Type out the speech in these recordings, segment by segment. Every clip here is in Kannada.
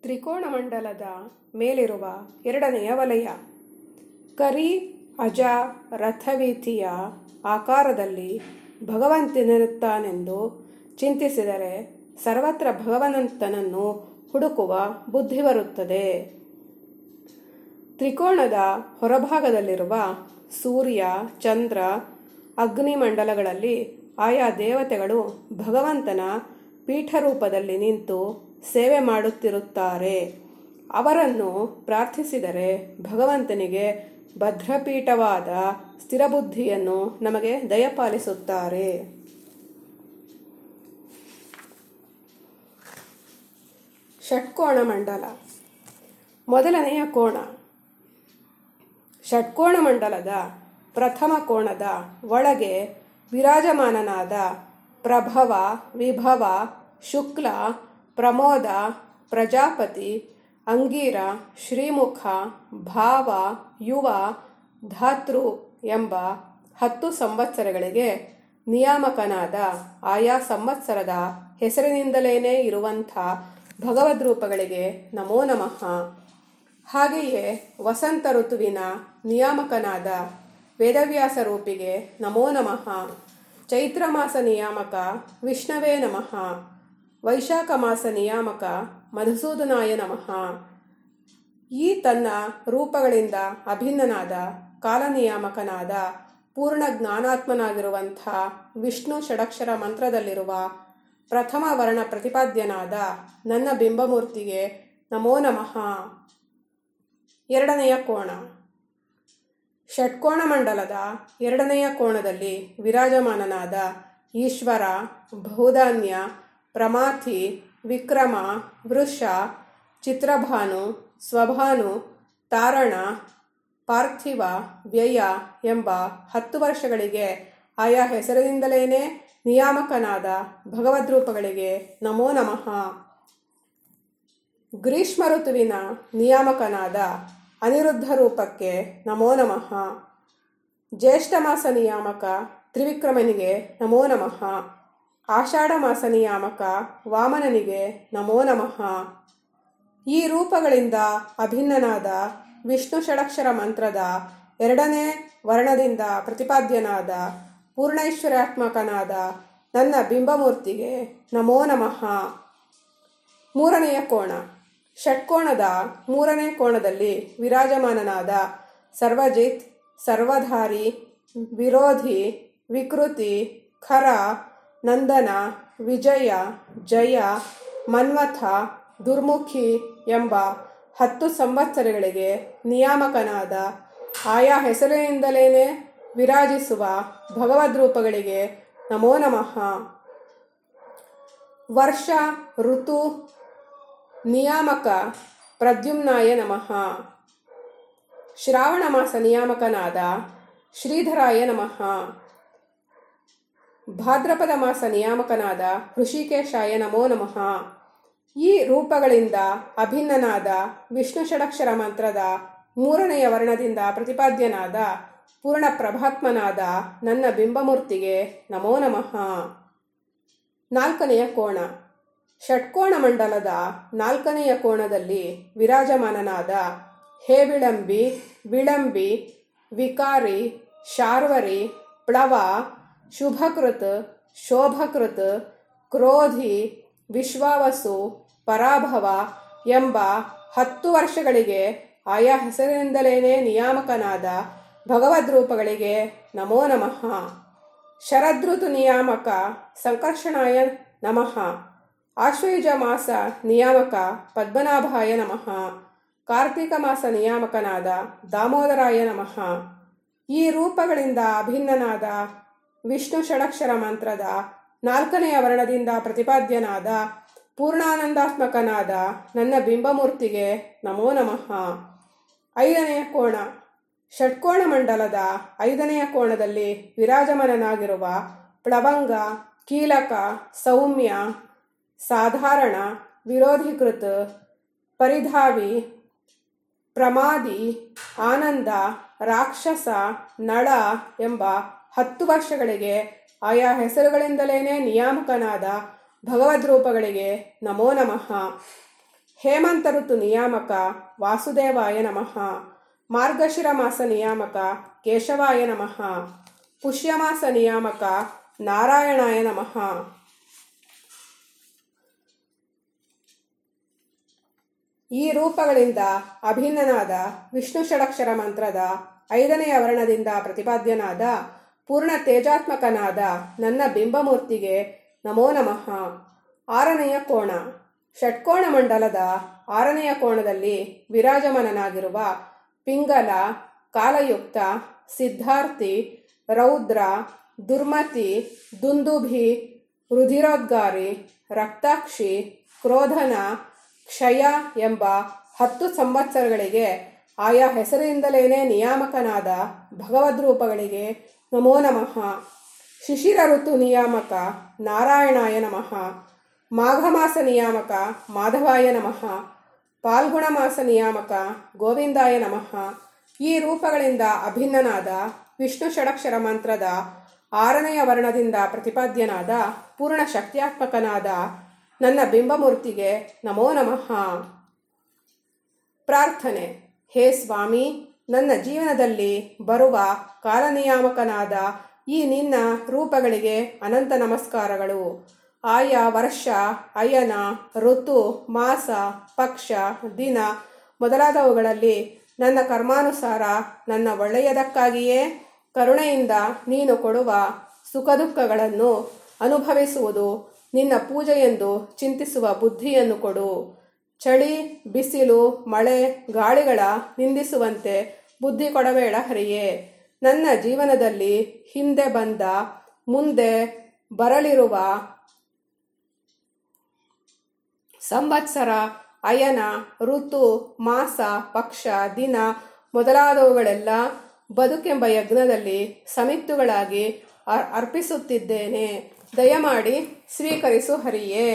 ತ್ರಿಕೋಣಮಂಡಲದ ಮೇಲಿರುವ ಎರಡನೆಯ ವಲಯ ಕರಿ ಅಜ ರಥವೀತಿಯ ಆಕಾರದಲ್ಲಿ ಭಗವಂತನಿರುತ್ತಾನೆಂದು ಚಿಂತಿಸಿದರೆ ಸರ್ವತ್ರ ಭಗವಂತನನ್ನು ಹುಡುಕುವ ಬುದ್ಧಿ ಬರುತ್ತದೆ ತ್ರಿಕೋಣದ ಹೊರಭಾಗದಲ್ಲಿರುವ ಸೂರ್ಯ ಚಂದ್ರ ಅಗ್ನಿಮಂಡಲಗಳಲ್ಲಿ ಆಯಾ ದೇವತೆಗಳು ಭಗವಂತನ ಪೀಠರೂಪದಲ್ಲಿ ನಿಂತು ಸೇವೆ ಮಾಡುತ್ತಿರುತ್ತಾರೆ ಅವರನ್ನು ಪ್ರಾರ್ಥಿಸಿದರೆ ಭಗವಂತನಿಗೆ ಭದ್ರಪೀಠವಾದ ಸ್ಥಿರಬುದ್ಧಿಯನ್ನು ನಮಗೆ ದಯಪಾಲಿಸುತ್ತಾರೆ ಷಟ್ಕೋಣ ಮಂಡಲ ಮೊದಲನೆಯ ಕೋಣ ಷಟ್ಕೋಣ ಮಂಡಲದ ಪ್ರಥಮ ಕೋಣದ ಒಳಗೆ ವಿರಾಜಮಾನನಾದ ಪ್ರಭವ ವಿಭವ ಶುಕ್ಲ ಪ್ರಮೋದ ಪ್ರಜಾಪತಿ ಅಂಗೀರ ಶ್ರೀಮುಖ ಭಾವ ಯುವ ಧಾತೃ ಎಂಬ ಹತ್ತು ಸಂವತ್ಸರಗಳಿಗೆ ನಿಯಾಮಕನಾದ ಆಯಾ ಸಂವತ್ಸರದ ಹೆಸರಿನಿಂದಲೇ ಇರುವಂಥ ಭಗವದ್ರೂಪಗಳಿಗೆ ನಮೋ ನಮಃ ಹಾಗೆಯೇ ವಸಂತ ಋತುವಿನ ನಿಯಾಮಕನಾದ ವೇದವ್ಯಾಸ ರೂಪಿಗೆ ನಮೋ ನಮಃ ಚೈತ್ರ ಮಾಸ ನಿಯಾಮಕ ವಿಷ್ಣವೇ ನಮಃ ವೈಶಾಖ ಮಾಸ ನಿಯಾಮಕ ಮಧುಸೂದನಾಯ ನಮಃ ಈ ತನ್ನ ರೂಪಗಳಿಂದ ಅಭಿನ್ನನಾದ ಕಾಲನಿಯಾಮಕನಾದ ಪೂರ್ಣ ಜ್ಞಾನಾತ್ಮನಾಗಿರುವಂಥ ವಿಷ್ಣು ಷಡಕ್ಷರ ಮಂತ್ರದಲ್ಲಿರುವ ಪ್ರಥಮ ವರ್ಣ ಪ್ರತಿಪಾದ್ಯನಾದ ನನ್ನ ಬಿಂಬಮೂರ್ತಿಗೆ ನಮೋ ನಮಃ ಎರಡನೆಯ ಕೋಣ ಷಟ್ಕೋಣ ಮಂಡಲದ ಎರಡನೆಯ ಕೋಣದಲ್ಲಿ ವಿರಾಜಮಾನನಾದ ಈಶ್ವರ ಬಹುಧಾನ್ಯ ಪ್ರಮಾಥಿ ವಿಕ್ರಮ ವೃಷ ಚಿತ್ರಭಾನು ಸ್ವಭಾನು ತಾರಣ ಪಾರ್ಥಿವ ವ್ಯಯ ಎಂಬ ಹತ್ತು ವರ್ಷಗಳಿಗೆ ಆಯಾ ಹೆಸರಿನಿಂದಲೇ ನಿಯಾಮಕನಾದ ಭಗವದ್ರೂಪಗಳಿಗೆ ನಮೋ ನಮಃ ಗ್ರೀಷ್ಮ ಋತುವಿನ ನಿಯಾಮಕನಾದ ಅನಿರುದ್ಧ ರೂಪಕ್ಕೆ ನಮೋ ನಮಃ ಜ್ಯೇಷ್ಠ ಮಾಸ ನಿಯಾಮಕ ತ್ರಿವಿಕ್ರಮನಿಗೆ ನಮೋ ನಮಃ ಆಷಾಢ ಮಾಸ ನಿಯಾಮಕ ವಾಮನನಿಗೆ ನಮೋ ನಮಃ ಈ ರೂಪಗಳಿಂದ ಅಭಿನ್ನನಾದ ವಿಷ್ಣು ಷಡಕ್ಷರ ಮಂತ್ರದ ಎರಡನೇ ವರ್ಣದಿಂದ ಪ್ರತಿಪಾದ್ಯನಾದ ಪೂರ್ಣೈಶ್ವರ್ಯಾತ್ಮಕನಾದ ನನ್ನ ಬಿಂಬಮೂರ್ತಿಗೆ ನಮೋ ನಮಃ ಮೂರನೆಯ ಕೋಣ ಷಟ್ಕೋಣದ ಮೂರನೇ ಕೋಣದಲ್ಲಿ ವಿರಾಜಮಾನನಾದ ಸರ್ವಜಿತ್ ಸರ್ವಧಾರಿ ವಿರೋಧಿ ವಿಕೃತಿ ಖರ ನಂದನ ವಿಜಯ ಜಯ ಮನ್ಮಥ ದುರ್ಮುಖಿ ಎಂಬ ಹತ್ತು ಸಂವತ್ಸರಗಳಿಗೆ ನಿಯಾಮಕನಾದ ಆಯಾ ಹೆಸರಿನಿಂದಲೇ ವಿರಾಜಿಸುವ ಭಗವದ್ರೂಪಗಳಿಗೆ ನಮೋ ನಮಃ ವರ್ಷ ಋತು ನಿಯಾಮಕ ಪ್ರದ್ಯುಮ್ನಾಯ ನಮಃ ಶ್ರಾವಣ ಮಾಸ ನಿಯಾಮಕನಾದ ಶ್ರೀಧರಾಯ ನಮಃ ಭಾದ್ರಪದ ಮಾಸ ನಿಯಾಮಕನಾದ ಋಷಿಕೇಶಾಯ ನಮೋ ನಮಃ ಈ ರೂಪಗಳಿಂದ ಅಭಿನ್ನನಾದ ವಿಷ್ಣು ಷಡಕ್ಷರ ಮಂತ್ರದ ಮೂರನೆಯ ವರ್ಣದಿಂದ ಪ್ರತಿಪಾದ್ಯನಾದ ಪೂರ್ಣ ಪ್ರಭಾತ್ಮನಾದ ನನ್ನ ಬಿಂಬಮೂರ್ತಿಗೆ ನಮೋ ನಮಃ ನಾಲ್ಕನೆಯ ಕೋಣ ಷಟ್ಕೋಣ ಮಂಡಲದ ನಾಲ್ಕನೆಯ ಕೋಣದಲ್ಲಿ ವಿರಾಜಮಾನನಾದ ಹೇ ವಿಳಂಬಿ ವಿಳಂಬಿ ವಿಕಾರಿ ಶಾರ್ವರಿ ಪ್ಲವ ಶುಭಕೃತ್ ಶೋಭಕೃತ್ ಕ್ರೋಧಿ ವಿಶ್ವಾವಸು ಪರಾಭವ ಎಂಬ ಹತ್ತು ವರ್ಷಗಳಿಗೆ ಆಯಾ ಹೆಸರಿನಿಂದಲೇ ನಿಯಾಮಕನಾದ ಭಗವದ್ರೂಪಗಳಿಗೆ ನಮೋ ನಮಃ ಶರದೃತು ನಿಯಾಮಕ ಸಂಕರ್ಷಣಾಯ ನಮಃ ಆಶ್ವಯುಜ ಮಾಸ ನಿಯಾಮಕ ಪದ್ಮನಾಭಾಯ ನಮಃ ಕಾರ್ತಿಕ ಮಾಸ ನಿಯಾಮಕನಾದ ದಾಮೋದರಾಯ ನಮಃ ಈ ರೂಪಗಳಿಂದ ಅಭಿನ್ನನಾದ ವಿಷ್ಣು ಷಡಕ್ಷರ ಮಂತ್ರದ ನಾಲ್ಕನೆಯ ವರ್ಣದಿಂದ ಪ್ರತಿಪಾದ್ಯನಾದ ಪೂರ್ಣಾನಂದಾತ್ಮಕನಾದ ನನ್ನ ಬಿಂಬಮೂರ್ತಿಗೆ ನಮೋ ನಮಃ ಐದನೆಯ ಕೋಣ ಷಟ್ಕೋಣ ಮಂಡಲದ ಐದನೆಯ ಕೋಣದಲ್ಲಿ ವಿರಾಜಮಾನನಾಗಿರುವ ಪ್ಲವಂಗ ಕೀಲಕ ಸೌಮ್ಯ ಸಾಧಾರಣ ವಿರೋಧೀಕೃತ ಪರಿಧಾವಿ ಪ್ರಮಾದಿ ಆನಂದ ರಾಕ್ಷಸ ನಳ ಎಂಬ ಹತ್ತು ವರ್ಷಗಳಿಗೆ ಆಯಾ ಹೆಸರುಗಳಿಂದಲೇ ನಿಯಾಮಕನಾದ ಭಗವದ್ರೂಪಗಳಿಗೆ ನಮೋ ನಮಃ ಹೇಮಂತ ಋತು ನಿಯಾಮಕ ವಾಸುದೇವಾಯ ನಮಃ ಮಾರ್ಗಶಿರ ಮಾಸ ನಿಯಾಮಕ ಕೇಶವಾಯ ನಮಃ ಪುಷ್ಯಮಾಸ ನಿಯಾಮಕ ನಾರಾಯಣಾಯ ನಮಃ ಈ ರೂಪಗಳಿಂದ ಅಭಿನ್ನನಾದ ವಿಷ್ಣು ಷಡಕ್ಷರ ಮಂತ್ರದ ಐದನೆಯ ವರ್ಣದಿಂದ ಪ್ರತಿಪಾದ್ಯನಾದ ಪೂರ್ಣ ತೇಜಾತ್ಮಕನಾದ ನನ್ನ ಬಿಂಬಮೂರ್ತಿಗೆ ನಮೋ ನಮಃ ಆರನೆಯ ಕೋಣ ಷಟ್ಕೋಣ ಮಂಡಲದ ಆರನೆಯ ಕೋಣದಲ್ಲಿ ವಿರಾಜಮಾನನಾಗಿರುವ ಪಿಂಗಲ ಕಾಲಯುಕ್ತ ಸಿದ್ಧಾರ್ಥಿ ರೌದ್ರ ದುರ್ಮತಿ ದುಂದುಭಿ ರುಧಿರೋದ್ಗಾರಿ ರಕ್ತಾಕ್ಷಿ ಕ್ರೋಧನ ಕ್ಷಯ ಎಂಬ ಹತ್ತು ಸಂವತ್ಸರಗಳಿಗೆ ಆಯಾ ಹೆಸರಿಂದಲೇನೆ ನಿಯಾಮಕನಾದ ಭಗವದ್ರೂಪಗಳಿಗೆ ನಮೋ ನಮಃ ಶಿಶಿರ ಋತು ನಿಯಾಮಕ ನಾರಾಯಣಾಯ ನಮಃ ಮಾಘಮಾಸ ನಿಯಾಮಕ ಮಾಧವಾಯ ನಮಃ ಪಾಲ್ಗುಣ ಮಾಸ ನಿಯಾಮಕ ಗೋವಿಂದಾಯ ನಮಃ ಈ ರೂಪಗಳಿಂದ ಅಭಿನ್ನನಾದ ವಿಷ್ಣು ಷಡಕ್ಷರ ಮಂತ್ರದ ಆರನೆಯ ವರ್ಣದಿಂದ ಪ್ರತಿಪಾದ್ಯನಾದ ಪೂರ್ಣ ಶಕ್ತ್ಯಾತ್ಮಕನಾದ ನನ್ನ ಬಿಂಬಮೂರ್ತಿಗೆ ನಮೋ ನಮಃ ಪ್ರಾರ್ಥನೆ ಹೇ ಸ್ವಾಮಿ ನನ್ನ ಜೀವನದಲ್ಲಿ ಬರುವ ಕಾಲನಿಯಾಮಕನಾದ ಈ ನಿನ್ನ ರೂಪಗಳಿಗೆ ಅನಂತ ನಮಸ್ಕಾರಗಳು ಆಯಾ ವರ್ಷ ಅಯನ ಋತು ಮಾಸ ಪಕ್ಷ ದಿನ ಮೊದಲಾದವುಗಳಲ್ಲಿ ನನ್ನ ಕರ್ಮಾನುಸಾರ ನನ್ನ ಒಳ್ಳೆಯದಕ್ಕಾಗಿಯೇ ಕರುಣೆಯಿಂದ ನೀನು ಕೊಡುವ ಸುಖ ದುಃಖಗಳನ್ನು ಅನುಭವಿಸುವುದು ನಿನ್ನ ಪೂಜೆಯೆಂದು ಚಿಂತಿಸುವ ಬುದ್ಧಿಯನ್ನು ಕೊಡು ಚಳಿ ಬಿಸಿಲು ಮಳೆ ಗಾಳಿಗಳ ನಿಂದಿಸುವಂತೆ ಬುದ್ಧಿ ಕೊಡಬೇಡ ಹರಿಯೇ ನನ್ನ ಜೀವನದಲ್ಲಿ ಹಿಂದೆ ಬಂದ ಮುಂದೆ ಬರಲಿರುವ ಸಂವತ್ಸರ ಅಯನ ಋತು ಮಾಸ ಪಕ್ಷ ದಿನ ಮೊದಲಾದವುಗಳೆಲ್ಲ ಬದುಕೆಂಬ ಯಜ್ಞದಲ್ಲಿ ಸಮಿತ್ತುಗಳಾಗಿ ಅರ್- ಅರ್ಪಿಸುತ್ತಿದ್ದೇನೆ ದಯಮಾಡಿ ಸ್ವೀಕರಿಸು ಹರಿಯೇ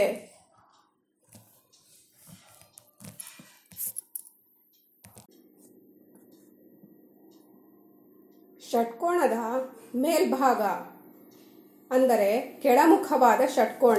ಷಟ್ಕೋಣದ ಮೇಲ್ಭಾಗ ಅಂದರೆ ಕೆಳಮುಖವಾದ ಷಟ್ಕೋಣ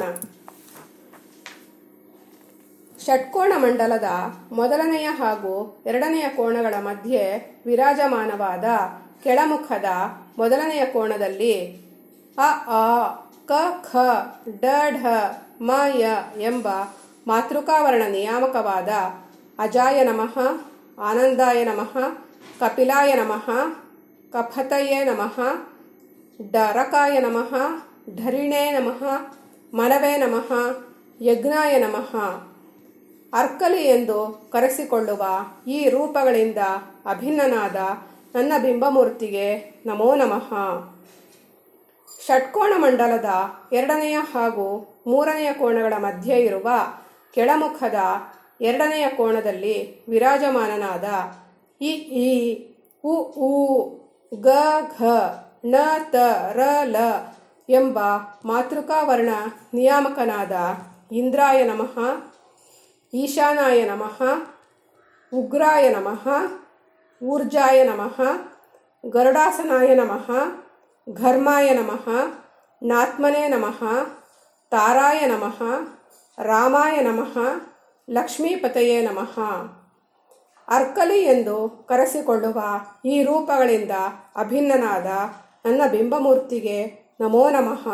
ಷಟ್ಕೋಣ ಮಂಡಲದ ಮೊದಲನೆಯ ಹಾಗೂ ಎರಡನೆಯ ಕೋಣಗಳ ಮಧ್ಯೆ ವಿರಾಜಮಾನವಾದ ಕೆಳಮುಖದ ಮೊದಲನೆಯ ಕೋಣದಲ್ಲಿ ಅ ಆ ಕ ಖ ಡ ಢ ಮ ಯ ಎಂಬ ಮಾತೃಕಾವರ್ಣ ನಿಯಾಮಕವಾದ ಅಜಾಯ ನಮಃ ಆನಂದಾಯ ನಮಃ ಕಪಿಲಾಯ ನಮಃ ಕಫತಯೇ ನಮಃ ಡರಕಾಯ ನಮಃ ಢರಿಣೇ ನಮಃ ಮನವೇ ನಮಃ ಯಜ್ಞಾಯ ನಮಃ ಅರ್ಕಲಿ ಎಂದು ಕರೆಸಿಕೊಳ್ಳುವ ಈ ರೂಪಗಳಿಂದ ಅಭಿನ್ನನಾದ ನನ್ನ ಬಿಂಬಮೂರ್ತಿಗೆ ನಮೋ ನಮಃ ಷಟ್ಕೋಣ ಮಂಡಲದ ಎರಡನೆಯ ಹಾಗೂ ಮೂರನೆಯ ಕೋಣಗಳ ಮಧ್ಯೆ ಇರುವ ಕೆಳಮುಖದ ಎರಡನೆಯ ಕೋಣದಲ್ಲಿ ವಿರಾಜಮಾನನಾದ ಇ ಈ ಉ ಊ ಗ ಘ ಣ ತ ರ ಲ ಎಂಬ ಮಾತೃಕಾವರ್ಣ ನಿಯಾಮಕನಾದ ಇಂದ್ರಾಯ ನಮಃ ಈಶಾನಾಯ ನಮಃ ಉಗ್ರಾಯ ನಮಃ ಊರ್ಜಾಯ ನಮಃ ಗರುಡಾಸನಾಯ ನಮಃ ಘರ್ಮಾಯ ನಮಃ ನಾತ್ಮನೇ ನಮಃ ತಾರಾಯ ನಮಃ ರಾಮಾಯ ನಮಃ ಲಕ್ಷ್ಮೀಪತಯೇ ನಮಃ ಅರ್ಕಲಿ ಎಂದು ಕರೆಸಿಕೊಳ್ಳುವ ಈ ರೂಪಗಳಿಂದ ಅಭಿನ್ನನಾದ ನನ್ನ ಬಿಂಬಮೂರ್ತಿಗೆ ನಮೋ ನಮಃ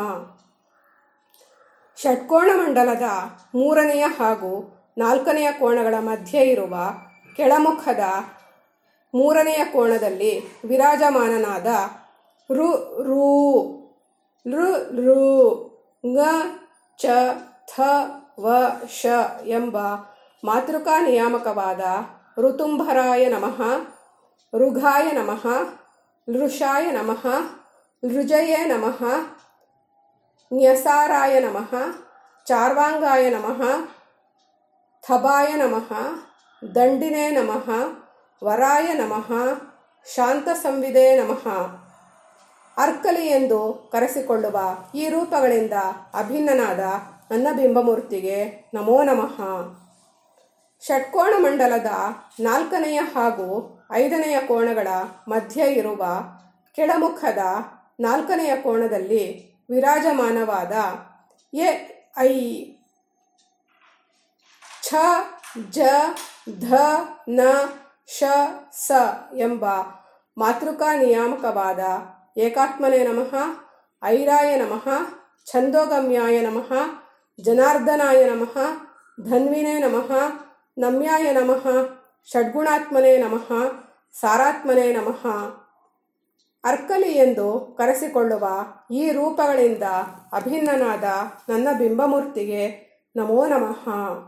ಷಟ್ಕೋಣ ಮಂಡಲದ ಮೂರನೆಯ ಹಾಗೂ ನಾಲ್ಕನೆಯ ಕೋಣಗಳ ಮಧ್ಯೆ ಇರುವ ಕೆಳಮುಖದ ಮೂರನೆಯ ಕೋಣದಲ್ಲಿ ವಿರಾಜಮಾನನಾದ ರು ರೂ ಲೃ ಋ ಂಗ ಚ ಥ ವ ಶ ಎಂಬ ಮಾತೃಕಾ ನಿಯಾಮಕವಾದ ಋತುಂಭರಾಯ ನಮಃ ಋಘಾಯ ನಮಃ ಲೃಷಾಯ ನಮಃ ಲೃಜಯೇ ನಮಃ ನ್ಯಸಾರಾಯ ನಮಃ ಚಾರ್ವಾಂಗಾಯ ನಮಃ ಥಬಾಯ ನಮಃ ದಂಡಿನೇ ನಮಃ ವರಾಯ ನಮಃ ಶಾಂತ ಸಂವಿದೇ ನಮಃ ಅರ್ಕಲಿ ಎಂದು ಕರೆಸಿಕೊಳ್ಳುವ ಈ ರೂಪಗಳಿಂದ ಅಭಿನ್ನನಾದ ನನ್ನ ಬಿಂಬಮೂರ್ತಿಗೆ ನಮೋ ನಮಃ ಷಟ್ಕೋಣ ಮಂಡಲದ ನಾಲ್ಕನೆಯ ಹಾಗೂ ಐದನೆಯ ಕೋಣಗಳ ಮಧ್ಯೆ ಇರುವ ಕೆಳಮುಖದ ನಾಲ್ಕನೆಯ ಕೋಣದಲ್ಲಿ ವಿರಾಜಮಾನವಾದ ಎ ಐ ಛ ಜ ಧ ನ ಶ ಸ ಎಂಬ ಮಾತೃಕಾ ನಿಯಾಮಕವಾದ ಏಕಾತ್ಮನೇ ನಮಃ ಐರಾಯ ನಮಃ ಛಂದೋಗಮ್ಯಾಯ ನಮಃ ಜನಾರ್ದನಾಯ ನಮಃ ಧನ್ವಿನೇ ನಮಃ ನಮ್ಯಾಯ ನಮಃ ಷಡ್ಗುಣಾತ್ಮನೇ ನಮಃ ಸಾರಾತ್ಮನೇ ನಮಃ ಅರ್ಕಲಿ ಎಂದು ಕರೆಸಿಕೊಳ್ಳುವ ಈ ರೂಪಗಳಿಂದ ಅಭಿನ್ನನಾದ ನನ್ನ ಬಿಂಬಮೂರ್ತಿಗೆ ನಮೋ ನಮಃ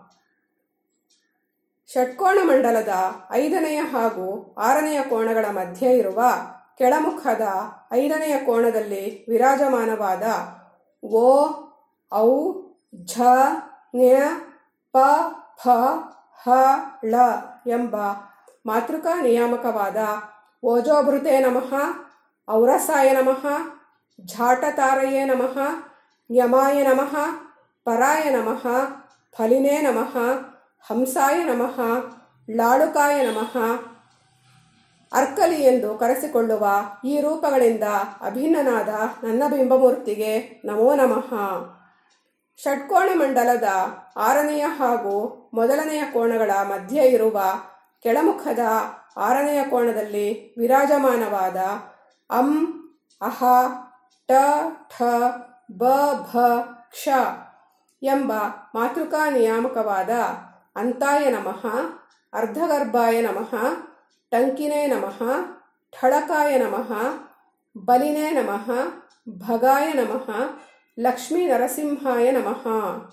ಷಟ್ಕೋಣ ಮಂಡಲದ ಐದನೆಯ ಹಾಗೂ ಆರನೆಯ ಕೋಣಗಳ ಮಧ್ಯೆ ಇರುವ ಕೆಳಮುಖದ ಐದನೆಯ ಕೋಣದಲ್ಲಿ ವಿರಾಜಮಾನವಾದ ಓ ಔ ಝ ಜ್ಞ ಪ ಫ ಹ ಳ ಎಂಬ ಮಾತೃಕಾ ನಿಯಾಮಕವಾದ ಓಜೋಭೃತೆ ನಮಃ ಔರಸಾಯ ನಮಃ ಝಾಟತಾರಯೇ ನಮಃ ಯಮಾಯ ನಮಃ ಪರಾಯ ನಮಃ ಫಲಿನೇ ನಮಃ ಹಂಸಾಯ ನಮಃ ಲಾಳುಕಾಯ ನಮಃ ಅರ್ಕಲಿ ಎಂದು ಕರೆಸಿಕೊಳ್ಳುವ ಈ ರೂಪಗಳಿಂದ ಅಭಿನ್ನನಾದ ನನ್ನ ಬಿಂಬಮೂರ್ತಿಗೆ ನಮೋ ನಮಃ ಷಟ್ಕೋಣ ಮಂಡಲದ ಆರನೆಯ ಹಾಗೂ ಮೊದಲನೆಯ ಕೋಣಗಳ ಮಧ್ಯೆ ಇರುವ ಕೆಳಮುಖದ ಆರನೆಯ ಕೋಣದಲ್ಲಿ ವಿರಾಜಮಾನವಾದ ಅಂ ಅಹ ಟ ಠ ಬ ಭ ಕ್ಷ ಎಂಬ ಮಾತೃಕಾ ನಿಯಾಮಕವಾದ ಅಂತಾಯ ನಮಃ ಅರ್ಧಗರ್ಭಾಯ ನಮಃ ಟಂಕಿನೇ ನಮಃ ಠಳಕಾಯ ನಮಃ ಬಲಿನೇ ನಮಃ ಭಗಾಯ ನಮಃ ಲಕ್ಷ್ಮೀ ನರಸಿಂಹಾಯ ನಮಃ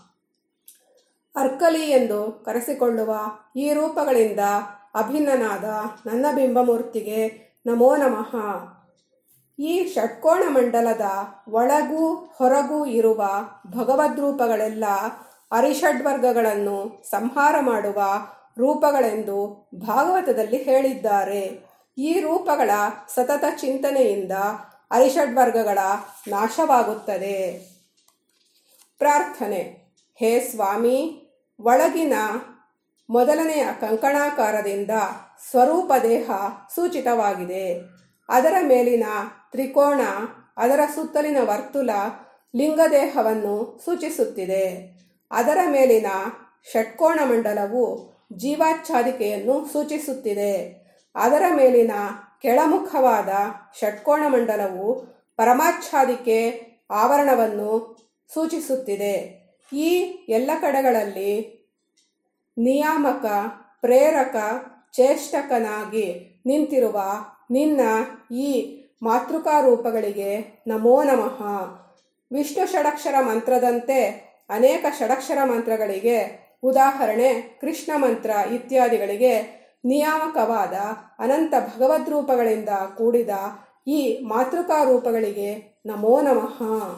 ಅರ್ಕಲಿ ಎಂದು ಕರೆಸಿಕೊಳ್ಳುವ ಈ ರೂಪಗಳಿಂದ ಅಭಿನ್ನನಾದ ನನ್ನ ಬಿಂಬಮೂರ್ತಿಗೆ ನಮೋ ನಮಃ ಈ ಷಟ್ಕೋಣ ಮಂಡಲದ ಒಳಗೂ ಹೊರಗೂ ಇರುವ ಭಗವದ್ರೂಪಗಳೆಲ್ಲ ಅರಿಷಡ್ವರ್ಗಗಳನ್ನು ಸಂಹಾರ ಮಾಡುವ ರೂಪಗಳೆಂದು ಭಾಗವತದಲ್ಲಿ ಹೇಳಿದ್ದಾರೆ ಈ ರೂಪಗಳ ಸತತ ಚಿಂತನೆಯಿಂದ ಅರಿಷಡ್ವರ್ಗಗಳ ನಾಶವಾಗುತ್ತದೆ ಪ್ರಾರ್ಥನೆ ಹೇ ಸ್ವಾಮಿ ಒಳಗಿನ ಮೊದಲನೆಯ ಕಂಕಣಾಕಾರದಿಂದ ಸ್ವರೂಪ ದೇಹ ಸೂಚಿತವಾಗಿದೆ ಅದರ ಮೇಲಿನ ತ್ರಿಕೋಣ ಅದರ ಸುತ್ತಲಿನ ವರ್ತುಲ ಲಿಂಗದೇಹವನ್ನು ಸೂಚಿಸುತ್ತಿದೆ ಅದರ ಮೇಲಿನ ಷಟ್ಕೋಣ ಮಂಡಲವು ಜೀವಾಚ್ಛಾದಿಕೆಯನ್ನು ಸೂಚಿಸುತ್ತಿದೆ ಅದರ ಮೇಲಿನ ಕೆಳಮುಖವಾದ ಷಟ್ಕೋಣ ಮಂಡಲವು ಪರಮಾಚ್ಛಾದಿಕೆ ಆವರಣವನ್ನು ಸೂಚಿಸುತ್ತಿದೆ ಈ ಎಲ್ಲ ಕಡೆಗಳಲ್ಲಿ ನಿಯಾಮಕ ಪ್ರೇರಕ ಚೇಷ್ಟಕನಾಗಿ ನಿಂತಿರುವ ನಿನ್ನ ಈ ಮಾತೃಕಾ ರೂಪಗಳಿಗೆ ನಮೋ ನಮಃ ವಿಷ್ಣು ಷಡಕ್ಷರ ಮಂತ್ರದಂತೆ ಅನೇಕ ಷಡಕ್ಷರ ಮಂತ್ರಗಳಿಗೆ ಉದಾಹರಣೆ ಕೃಷ್ಣ ಮಂತ್ರ ಇತ್ಯಾದಿಗಳಿಗೆ ನಿಯಾಮಕವಾದ ಅನಂತ ಭಗವದ್ರೂಪಗಳಿಂದ ಕೂಡಿದ ಈ ಮಾತೃಕಾ ರೂಪಗಳಿಗೆ ನಮೋ ನಮಃ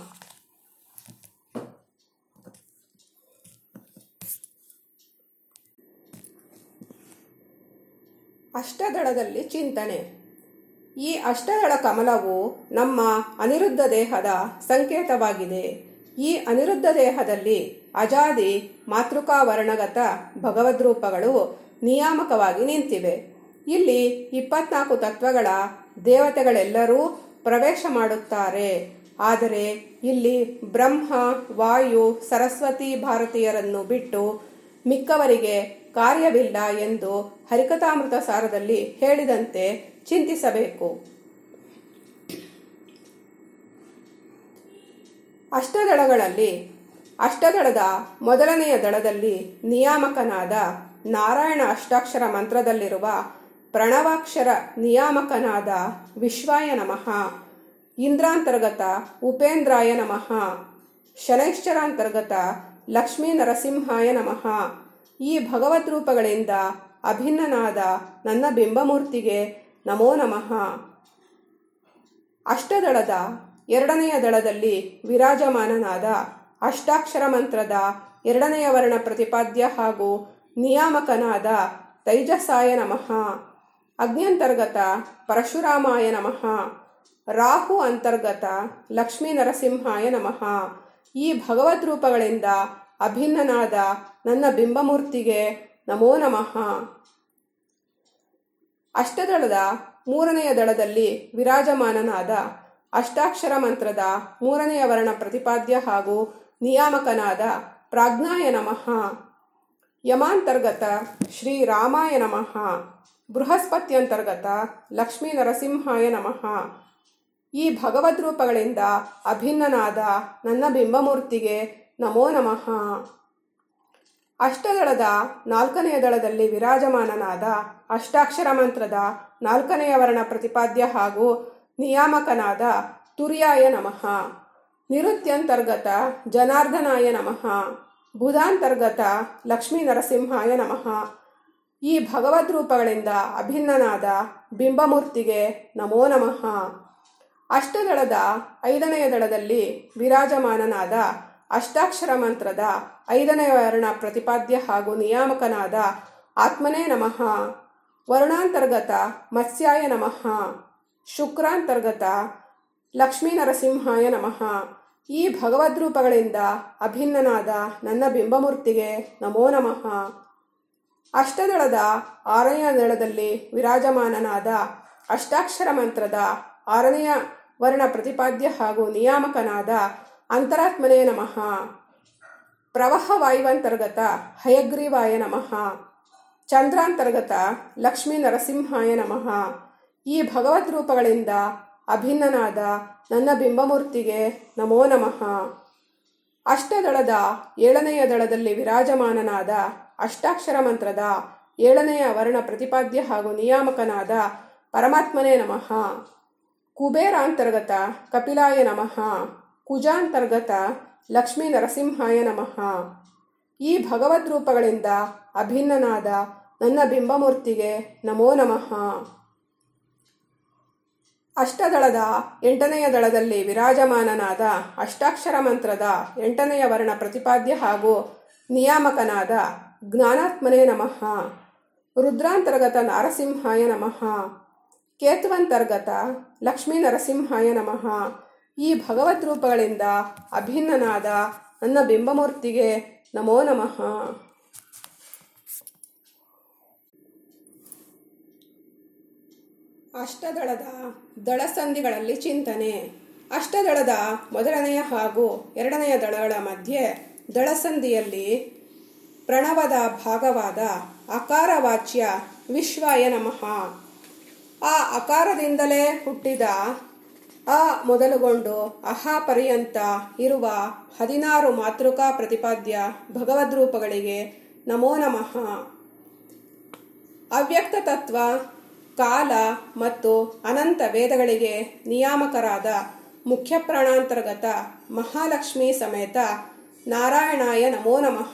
ಅಷ್ಟದಳದಲ್ಲಿ ಚಿಂತನೆ ಈ ಅಷ್ಟದಳ ಕಮಲವು ನಮ್ಮ ಅನಿರುದ್ಧ ದೇಹದ ಸಂಕೇತವಾಗಿದೆ ಈ ಅನಿರುದ್ಧ ದೇಹದಲ್ಲಿ ಅಜಾದಿ ಮಾತೃಕಾ ವರ್ಣಗತ ಭಗವದ್ರೂಪಗಳು ನಿಯಾಮಕವಾಗಿ ನಿಂತಿವೆ ಇಲ್ಲಿ ಇಪ್ಪತ್ನಾಲ್ಕು ತತ್ವಗಳ ದೇವತೆಗಳೆಲ್ಲರೂ ಪ್ರವೇಶ ಮಾಡುತ್ತಾರೆ ಆದರೆ ಇಲ್ಲಿ ಬ್ರಹ್ಮ ವಾಯು ಸರಸ್ವತಿ ಭಾರತೀಯರನ್ನು ಬಿಟ್ಟು ಮಿಕ್ಕವರಿಗೆ ಕಾರ್ಯವಿಲ್ಲ ಎಂದು ಹರಿಕಥಾಮೃತ ಸಾರದಲ್ಲಿ ಹೇಳಿದಂತೆ ಚಿಂತಿಸಬೇಕು ಅಷ್ಟದಳಗಳಲ್ಲಿ ಅಷ್ಟದಳದ ಮೊದಲನೆಯ ದಳದಲ್ಲಿ ನಿಯಾಮಕನಾದ ನಾರಾಯಣ ಅಷ್ಟಾಕ್ಷರ ಮಂತ್ರದಲ್ಲಿರುವ ಪ್ರಣವಾಕ್ಷರ ನಿಯಾಮಕನಾದ ವಿಶ್ವಾಯ ನಮಃ ಇಂದ್ರಾಂತರ್ಗತ ಉಪೇಂದ್ರಾಯ ನಮಃ ಶನೈಶ್ಚರಾಂತರ್ಗತ ಲಕ್ಷ್ಮೀ ನರಸಿಂಹಾಯ ನಮಃ ಈ ಭಗವದ್ ರೂಪಗಳಿಂದ ಅಭಿನ್ನನಾದ ನನ್ನ ಬಿಂಬಮೂರ್ತಿಗೆ ನಮೋ ನಮಃ ಅಷ್ಟದಳದ ಎರಡನೆಯ ದಳದಲ್ಲಿ ವಿರಾಜಮಾನನಾದ ಅಷ್ಟಾಕ್ಷರ ಮಂತ್ರದ ಎರಡನೆಯ ವರ್ಣ ಪ್ರತಿಪಾದ್ಯ ಹಾಗೂ ನಿಯಾಮಕನಾದ ತೈಜಸಾಯ ನಮಃ ಅಗ್ನ್ಯಂತರ್ಗತ ಪರಶುರಾಮಾಯ ನಮಃ ರಾಹು ಅಂತರ್ಗತ ಲಕ್ಷ್ಮೀ ನರಸಿಂಹಾಯ ನಮಃ ಈ ಭಗವದ್ ರೂಪಗಳಿಂದ ಅಭಿನ್ನನಾದ ನನ್ನ ಬಿಂಬಮೂರ್ತಿಗೆ ನಮೋ ನಮಃ ಅಷ್ಟದಳದ ಮೂರನೆಯ ದಳದಲ್ಲಿ ವಿರಾಜಮಾನನಾದ ಅಷ್ಟಾಕ್ಷರ ಮಂತ್ರದ ಮೂರನೆಯ ವರ್ಣ ಪ್ರತಿಪಾದ್ಯ ಹಾಗೂ ನಿಯಾಮಕನಾದ ಪ್ರಾಜ್ಞಾಯ ನಮಃ ಯಮಾಂತರ್ಗತ ಶ್ರೀ ರಾಮಾಯ ನಮಃ ಬೃಹಸ್ಪತ್ಯಂತರ್ಗತ ಲಕ್ಷ್ಮೀ ನರಸಿಂಹಾಯ ನಮಃ ಈ ಭಗವದ್ ರೂಪಗಳಿಂದ ಅಭಿನ್ನನಾದ ನನ್ನ ಬಿಂಬಮೂರ್ತಿಗೆ ನಮೋ ನಮಃ ಅಷ್ಟದಳದ ನಾಲ್ಕನೆಯ ದಳದಲ್ಲಿ ವಿರಾಜಮಾನನಾದ ಅಷ್ಟಾಕ್ಷರ ಮಂತ್ರದ ನಾಲ್ಕನೆಯ ವರ್ಣ ಪ್ರತಿಪಾದ್ಯ ಹಾಗೂ ನಿಯಾಮಕನಾದ ತುರ್ಯಾಯ ನಮಃ ನಿರುತ್ಯಂತರ್ಗತ ಜನಾರ್ದನಾಯ ನಮಃ ಬುಧಾಂತರ್ಗತ ಲಕ್ಷ್ಮೀ ನರಸಿಂಹಾಯ ನಮಃ ಈ ಭಗವದ್ ರೂಪಗಳಿಂದ ಅಭಿನ್ನನಾದ ಬಿಂಬಮೂರ್ತಿಗೆ ನಮೋ ನಮಃ ಅಷ್ಟದಳದ ಐದನೆಯ ದಳದಲ್ಲಿ ವಿರಾಜಮಾನನಾದ ಅಷ್ಟಾಕ್ಷರ ಮಂತ್ರದ ಐದನೆಯ ವರ್ಣ ಪ್ರತಿಪಾದ್ಯ ಹಾಗೂ ನಿಯಾಮಕನಾದ ಆತ್ಮನೇ ನಮಃ ವರ್ಣಾಂತರ್ಗತ ಮತ್ಸ್ಯಾಯ ನಮಃ ಶುಕ್ರಾಂತರ್ಗತ ಲಕ್ಷ್ಮೀ ನರಸಿಂಹಾಯ ನಮಃ ಈ ಭಗವದ್ ರೂಪಗಳಿಂದ ಅಭಿನ್ನನಾದ ನನ್ನ ಬಿಂಬಮೂರ್ತಿಗೆ ನಮೋ ನಮಃ ಅಷ್ಟದಳದ ಆರನೆಯ ದಳದಲ್ಲಿ ವಿರಾಜಮಾನನಾದ ಅಷ್ಟಾಕ್ಷರ ಮಂತ್ರದ ಆರನೆಯ ವರ್ಣ ಪ್ರತಿಪಾದ್ಯ ಹಾಗೂ ನಿಯಾಮಕನಾದ ಅಂತರಾತ್ಮನೇ ನಮಃ ಪ್ರವಾಹ ವಾಯುವಂತರ್ಗತ ಹಯಗ್ರೀವಾಯ ನಮಃ ಚಂದ್ರಾಂತರ್ಗತ ಲಕ್ಷ್ಮೀ ನರಸಿಂಹಾಯ ನಮಃ ಈ ಭಗವದ್ ರೂಪಗಳಿಂದ ಅಭಿನ್ನನಾದ ನನ್ನ ಬಿಂಬಮೂರ್ತಿಗೆ ನಮೋ ನಮಃ ಅಷ್ಟದಳದ ಏಳನೆಯ ದಳದಲ್ಲಿ ವಿರಾಜಮಾನನಾದ ಅಷ್ಟಾಕ್ಷರ ಮಂತ್ರದ ಏಳನೆಯ ವರ್ಣ ಪ್ರತಿಪಾದ್ಯ ಹಾಗೂ ನಿಯಾಮಕನಾದ ಪರಮಾತ್ಮನೇ ನಮಃ ಕುಬೇರಾಂತರ್ಗತ ಕಪಿಲಾಯ ನಮಃ ಕುಜಾಂತರ್ಗತ ಲಕ್ಷ್ಮೀ ನರಸಿಂಹಾಯ ನಮಃ ಈ ಭಗವದ್ ರೂಪಗಳಿಂದ ಅಭಿನ್ನನಾದ ನನ್ನ ಬಿಂಬಮೂರ್ತಿಗೆ ನಮೋ ನಮಃ ಅಷ್ಟದಳದ ಎಂಟನೆಯ ದಳದಲ್ಲಿ ವಿರಾಜಮಾನನಾದ ಅಷ್ಟಾಕ್ಷರ ಮಂತ್ರದ ಎಂಟನೆಯ ವರ್ಣ ಪ್ರತಿಪಾದ್ಯ ಹಾಗೂ ನಿಯಾಮಕನಾದ ಜ್ಞಾನಾತ್ಮನೇ ನಮಃ ರುದ್ರಾಂತರ್ಗತ ನಾರಸಿಂಹಾಯ ನಮಃ ಕೇತುವಂತರ್ಗತ ಲಕ್ಷ್ಮೀ ನರಸಿಂಹಾಯ ನಮಃ ಈ ಭಗವದ್ ರೂಪಗಳಿಂದ ಅಭಿನ್ನನಾದ ನನ್ನ ಬಿಂಬಮೂರ್ತಿಗೆ ನಮೋ ನಮಃ ಅಷ್ಟದಳದ ದಳಸಂಧಿಗಳಲ್ಲಿ ಚಿಂತನೆ ಅಷ್ಟದಳದ ಮೊದಲನೆಯ ಹಾಗೂ ಎರಡನೆಯ ದಳಗಳ ಮಧ್ಯೆ ದಳಸಂಧಿಯಲ್ಲಿ ಪ್ರಣವದ ಭಾಗವಾದ ಅಕಾರವಾಚ್ಯ ವಿಶ್ವಾಯ ನಮಃ ಆ ಅಕಾರದಿಂದಲೇ ಹುಟ್ಟಿದ ಅ ಮೊದಲುಗೊಂಡು ಅಹ ಪರ್ಯಂತ ಇರುವ ಹದಿನಾರು ಮಾತೃಕಾ ಪ್ರತಿಪಾದ್ಯ ಭಗವದ್ರೂಪಗಳಿಗೆ ನಮೋ ನಮಃ ಅವ್ಯಕ್ತ ತತ್ವ ಕಾಲ ಮತ್ತು ಅನಂತ ವೇದಗಳಿಗೆ ನಿಯಾಮಕರಾದ ಮುಖ್ಯ ಪ್ರಾಣಾಂತರ್ಗತ ಮಹಾಲಕ್ಷ್ಮಿ ಸಮೇತ ನಾರಾಯಣಾಯ ನಮೋ ನಮಃ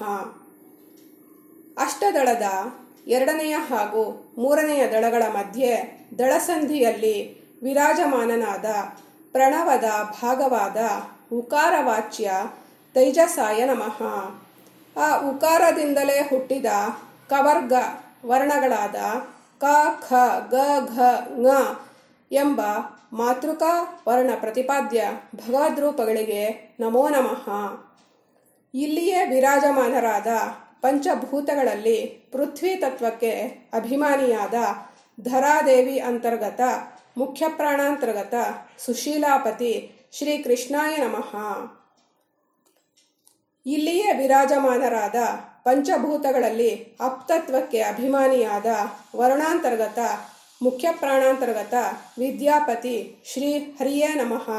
ಅಷ್ಟದಳದ ಎರಡನೆಯ ಹಾಗೂ ಮೂರನೆಯ ದಳಗಳ ಮಧ್ಯೆ ದಳಸಂಧಿಯಲ್ಲಿ ವಿರಾಜಮಾನನಾದ ಪ್ರಣವದ ಭಾಗವಾದ ಉಕಾರವಾಚ್ಯ ತೈಜಸಾಯ ನಮಃ ಆ ಉಕಾರದಿಂದಲೇ ಹುಟ್ಟಿದ ಕವರ್ಗ ವರ್ಣಗಳಾದ ಕ ಖ ಗ ಘ ङ ಎಂಬ ಮಾತೃಕಾ ವರ್ಣ ಪ್ರತಿಪಾದ್ಯ ಭಗವದ್ರೂಪಗಳಿಗೆ ನಮೋ ನಮಃ ಇಲ್ಲಿಯೇ ವಿರಾಜಮಾನರಾದ ಪಂಚಭೂತಗಳಲ್ಲಿ ಪೃಥ್ವಿ ತತ್ವಕ್ಕೆ ಅಭಿಮಾನಿಯಾದ ಧರಾದೇವಿ ಅಂತರ್ಗತ ಮುಖ್ಯ ಪ್ರಾಣಾಂತರ್ಗತ ಸುಶೀಲಾಪತಿ ಶ್ರೀ ಕೃಷ್ಣಾಯ ನಮಃ ಇಲ್ಲಿಯೇ ವಿರಾಜಮಾನರಾದ ಪಂಚಭೂತಗಳಲ್ಲಿ ಅಪ್ತತ್ವಕ್ಕೆ ಅಭಿಮಾನಿಯಾದ ವರ್ಣಾಂತರ್ಗತ ಮುಖ್ಯ ಪ್ರಾಣಾಂತರ್ಗತ ವಿದ್ಯಾಪತಿ ಶ್ರೀ ಹರಿಯೇ ನಮಃ